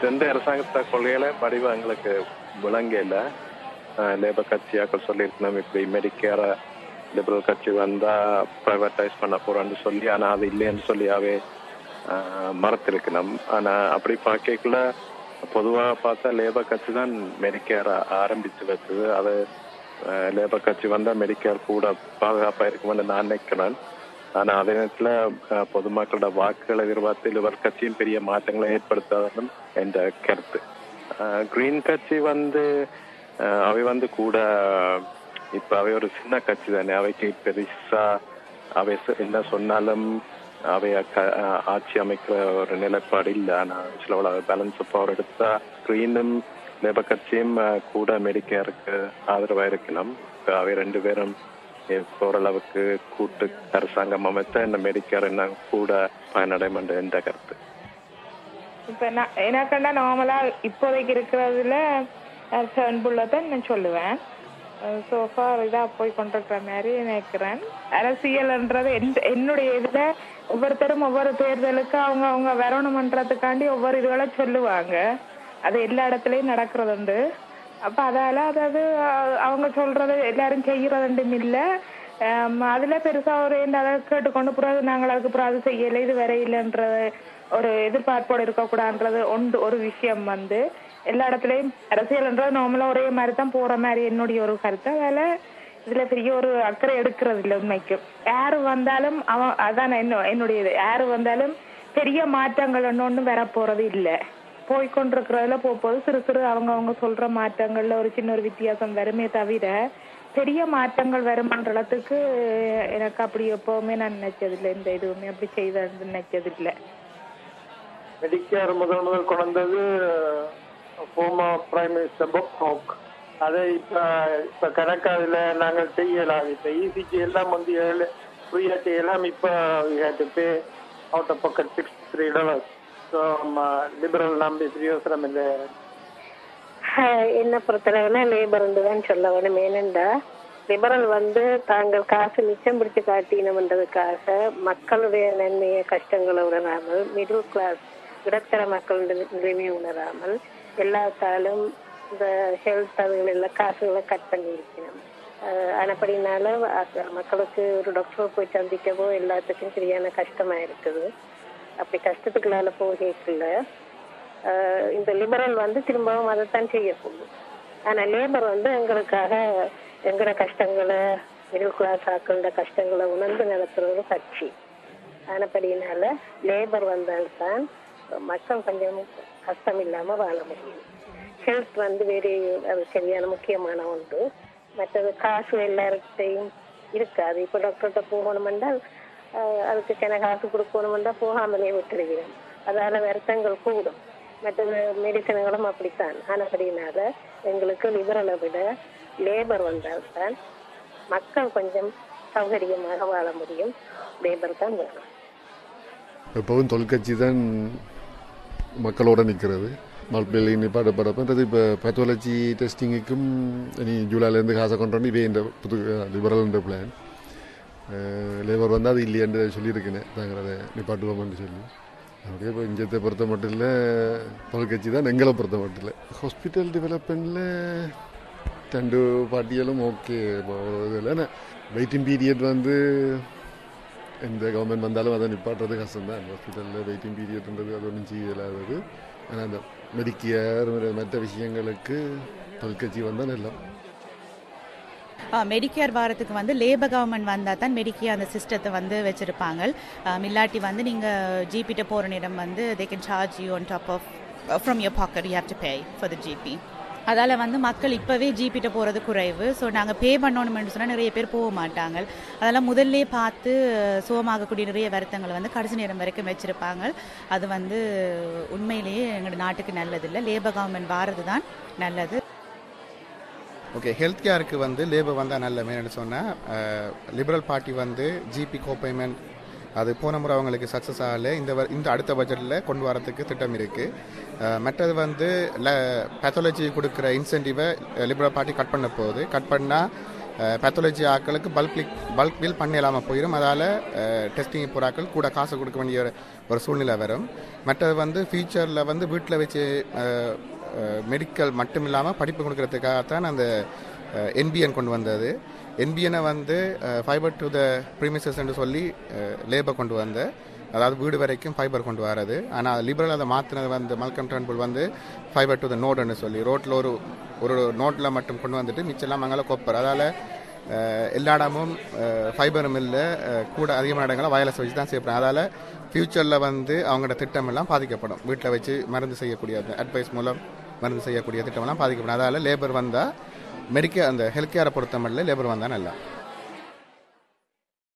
ரெண்டு அரசாங்கத்த கொள்கையில வடிவ எங்களுக்கு விளங்கல லேபர் கட்சியாக்கள் சொல்லியிருக்கணும் இப்படி மெடிக்கேரை லிபரல் கட்சி வந்தா பிரைவேட்டைஸ் பண்ண போறோம்னு சொல்லி ஆனா அது இல்லைன்னு சொல்லியாவே ஆஹ், மறுத்திருக்கணும் ஆனா அப்படி பார்க்கல பொதுவா பார்த்தா லேபர் கட்சி தான் மெடிக்கேரை ஆரம்பிச்சு வச்சது அது ஆஹ், லேபர் கட்சி வந்தா மெடிக்கேர் கூட பாதுகாப்பா இருக்கும்னு நான் நினைக்கிறேன் ஆனா அதே நேரத்துல அஹ், பொதுமக்களோட வாக்குகளை எதிர்பார்த்து லிபர் கட்சியும் பெரிய மாற்றங்களை ஏற்படுத்தாதுன்னு என்ற கருத்து அஹ், கிரீன் கட்சி வந்து அஹ், அவை வந்து கூட இப்ப அவை ஒரு சின்ன கட்சி தானே அவைக்கு பெருசா அவை சொ- என்ன சொன்னாலும் அவைய க- அஹ், ஆட்சி அமைக்கிற ஒரு நிலைப்பாடு இல்லை ஆனா சில பேலன்ஸ் பவர் எடுத்தா கிரீனும் லேபர் கட்சியும் அஹ், கூட மெடிக்கேருக்கு ஆதரவா இருக்கணும் இப்ப அவை ரெண்டு பேரும் இப்ப ஓரளவுக்கு கூட்டு அரசாங்கம் அமைத்த இந்த மெடிக்கேர் என்ன கூட பயனடையும் என்ற என்ற கருத்து இப்ப நான் எனக்குன்னா நார்மலா இப்போதைக்கு இருக்கிறதுல செவன் புல்லதான் நான் சொல்லுவேன் சோஃபா இதா போய் கொண்டிருக்கிற மாதிரி நினைக்கிறேன் அரசியல்ன்றது எந்த- என்னுடைய இதுல ஒவ்வொருத்தரும் ஒவ்வொரு தேர்தலுக்கு அவங்க அவங்க வரணுமன்றதுக்காண்டி ஒவ்வொரு இதுகளை சொல்லுவாங்க அது எல்லா இடத்துலயும் நடக்கிறது உண்டு அப்ப அதால அதாவது அஹ், அவங்க சொல்றது எல்லாரும் செய்யறதுண்டும் இல்ல ஆம், அதுல பெருசா ஒரு இந்த அதை கேட்டுக்கொண்டு பிறகு நாங்கள் அதுக்கு பிறகு அது செய்யல இது வர இல்லைன்ற ஒரு எதிர்பார்ப்போடு இருக்கக்கூடாதுன்றது ஒன்று ஒரு விஷயம் வந்து எல்லா இடத்துலயும் அரசியல்ன்றது நார்மலா ஒரே மாதிரி தான் போற மாதிரி என்னுடைய ஒரு கருத்து அதனால இதுல பெரிய ஒரு அக்கறை எடுக்கிறது இல்லை உண்மைக்கு யாரு வந்தாலும் அவன் அதான் என்ன என்னுடைய இது யாரு வந்தாலும் பெரிய மாற்றங்கள் ஒன்றும் வர போறது இல்லை போய்கொண்டிருக்கிறதுல போகும்போது சிறு சிறு அவங்க அவங்க சொல்ற மாற்றங்கள்ல ஒரு சின்ன ஒரு வித்தியாசம் வருமே தவிர பெரிய மாற்றங்கள் வருமன்றளத்துக்கு எனக்கு அப்படி எப்பவுமே நான் நினைச்சதில்லை இந்த இதுவுமே அப்படி செய்த நினைச்சதில்லை மெடிக்கேர் முதல் முதல் கொண்டு வந்தது former prime minister Bob Hawke அதை இப்ப இப்ப கணக்கு அதுல நாங்கள் செய்யலாம் இப்ப இசிஜி எல்லாம் வந்து ஏழு ஃப்ரீயா செய்யலாம் இப்ப pay out of pocket six three dollars so liberal நம்பி பிரியோசனம் இல்லை என்ன பொறுத்தளவுல லேபர் தான் சொல்ல வேணும் ஏனென்றா லிபரல் வந்து தாங்கள் காசு மிச்சம் பிடிச்சு காட்டினோம்ன்றதுக்காக மக்களுடைய நன்மையை கஷ்டங்களை உணராமல் மிடில் கிளாஸ் இடத்தர மக்களுடைய நிலைமையை உணராமல் எல்லாத்தாலும் இந்த ஹெல்த் அதுகள் எல்லாம் காசுகளை கட் பண்ணி இருக்கணும் ஆனப்படினால அ- மக்களுக்கு ஒரு டாக்டர் போய் சந்திக்கவோ எல்லாத்துக்கும் சரியான கஷ்டமா இருக்குது அப்படி கஷ்டத்துக்குள்ளால போகல ஆஹ் இந்த லிபரல் வந்து திரும்பவும் அதைத்தான் செய்ய போகுது ஆனா லேபர் வந்து எங்களுக்காக எங்களோட கஷ்டங்களை மிடில் கிளாஸ் ஆக்களோட கஷ்டங்களை உணர்ந்து நடத்துற ஒரு கட்சி ஆனப்படினால லேபர் வந்தால்தான் மக்கள் கொஞ்சம் கஷ்டம் இல்லாம வாழ முடியும் ஹெல்த் வந்து வேறு அது சரியான முக்கியமான ஒன்று மற்றது காசு எல்லார்கிட்டையும் இருக்காது இப்போ டாக்டர்கிட்ட போகணும் என்றால் ஆஹ் அதுக்கு கிண காசு கொடுக்கணும் என்றால் போகாமலே விட்டுருகிறோம் அதால வருத்தங்கள் கூடும் மற்றது மெடிசன்களும் அப்படித்தான் ஆனபடினால எங்களுக்கு லிபரலை விட லேபர் வந்தால்தான் மக்கள் கொஞ்சம் சௌகரியமாக வாழ முடியும் லேபர் தான் வேணும் எப்பவும் தொழிற்கட்சி தான் மக்களோட நிற்கிறது மல்பிள்ளி நிப்பாடப்படப்பன்றது இப்போ பேத்தாலஜி டெஸ்டிங்குக்கும் இனி ஜூலைலேருந்து காசை கொண்டு வந்து இதே இந்த புது லிபரல் பிளான் லேபர் வந்து அது இல்லையன்று சொல்லியிருக்கேன் நாங்கள் அதை நிப்பாட்டுவோம்னு சொல்லி அப்படியே இப்போ இஞ்சத்தை பொறுத்த மட்டும் இல்லை தொழிற்கட்சி தான் எங்களை பொறுத்த மட்டும் இல்லை ஹாஸ்பிட்டல் டெவலப்மெண்ட்டில் ரெண்டு பார்ட்டிகளும் ஓகே இதில் வெயிட்டிங் பீரியட் வந்து எந்த கவர்மெண்ட் வந்தாலும் அதை நிப்பாட்டுறது கஷ்டம் தான் ஹாஸ்பிட்டலில் வெயிட்டிங் பீரியட்ன்றது அது ஒன்றும் செய்யலாதது ஆனால் அந்த மெடிக்கேர் மற்ற விஷயங்களுக்கு தொழிற்கட்சி வந்தால் நல்லா மெடிக்கேர் வாரத்துக்கு வந்து லேபர் கவர்மெண்ட் வந்தால் தான் மெடிக்கேர் அந்த சிஸ்டத்தை வந்து வச்சுருப்பாங்க இல்லாட்டி வந்து நீங்கள் ஜிபிட்ட போகிற நேரம் வந்து they can charge you on top of from your pocket you have to pay for the GP அதால் வந்து மக்கள் இப்போவே ஜிபிட்ட போகிறது குறைவு ஸோ நாங்கள் பே பண்ணணும்னு சொன்னால் நிறைய பேர் போக மாட்டாங்க அதெல்லாம் முதல்லே பார்த்து சுகமாகக்கூடிய நிறைய வருத்தங்களை வந்து கடைசி நேரம் வரைக்கும் வச்சுருப்பாங்க அது வந்து உண்மையிலேயே எங்களோட நாட்டுக்கு நல்லதில்லை லேபர் கவர்மெண்ட் வாரது தான் நல்லது ஓகே ஹெல்த் கேருக்கு வந்து லேபர் வந்தால் நல்ல மேனு சொன்னால் லிபரல் பார்ட்டி வந்து ஜிபி கோபேமெண்ட் அது போன முறை அவங்களுக்கு சக்ஸஸ் ஆகலை இந்த வ- இந்த அடுத்த பட்ஜெட்டில் கொண்டு வரதுக்கு திட்டம் இருக்குது மற்றது வந்து பேத்தாலஜி கொடுக்குற இன்சென்டிவை லிபரல் பார்ட்டி கட் பண்ண போகுது கட் பண்ணால் பேத்தாலஜி ஆட்களுக்கு பல்க் பல்க் பில் பண்ண இல்லாமல் போயிடும் அதால் டெஸ்டிங் போகிற ஆட்கள் கூட காசு கொடுக்க வேண்டிய ஒரு- ஒரு சூழ்நிலை வரும் மற்றது வந்து ஃபியூச்சரில் வந்து வீட்டில் வச்சு மெடிக்கல் மட்டும் இல்லாமல் படிப்பு கொடுக்கறதுக்காகத்தான் அந்த என்பிஎன் கொண்டு வந்தது என்பிஎனை வந்து ஃபைபர் டு த ப்ரீமிசஸ் என்று சொல்லி லேபர் கொண்டு வந்த அதாவது வீடு வரைக்கும் ஃபைபர் கொண்டு வரது ஆனால் லிபரல் அதை மாற்றினது வந்து மல்கம் டர்ன்புல் வந்து ஃபைபர் டு த நோடுன்னு சொல்லி ரோட்டில் ஒரு ஒரு நோட்டில் மட்டும் கொண்டு வந்துட்டு மிச்சம்லாம் அங்கே கொப்பர் அதால் எல்லா இடமும் ஃபைபரும் இல்லை கூட அதிகமான இடங்களை வயலஸ் வச்சு தான் செய்யப்படும் அதால் ஃப்யூச்சரில் வந்து அவங்களோட திட்டம் எல்லாம் பாதிக்கப்படும் வீட்டில் வச்சு மருந்து செய்யக்கூடிய அந்த அட்வைஸ் மூலம் மருந்து செய்யக்கூடிய திட்டமெல்லாம் பாதிக்கப்படும் அதால் லேபர் வந்தால் மெடிக்கல் அந்த ஹெல்த் கேரை பொறுத்த மட்டும் லேபர் வந்தால் நல்லா